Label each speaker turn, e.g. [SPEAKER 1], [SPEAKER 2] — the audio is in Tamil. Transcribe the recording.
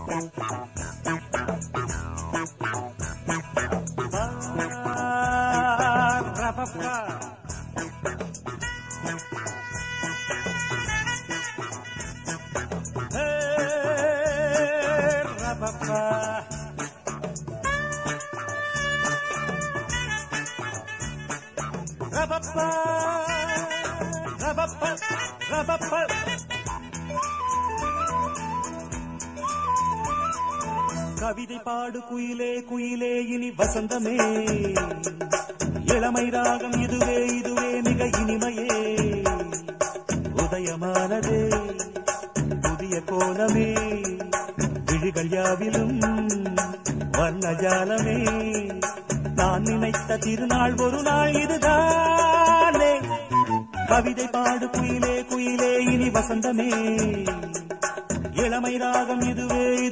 [SPEAKER 1] கவிதை பாடு குயிலே குயிலே இனி வசந்தமே இளமை ராகம் இதுவே இதுவே மிக இனிமையே உதயமானதே புதிய கோலமே விழிகள் யாவிலும் வர்ணஜாலமே நான் நினைத்த திருநாள் ஒரு நாள் இதுதானே கவிதை பாடு குயிலே குயிலே இனி வசந்தமே இளமை ராகம் இதுவே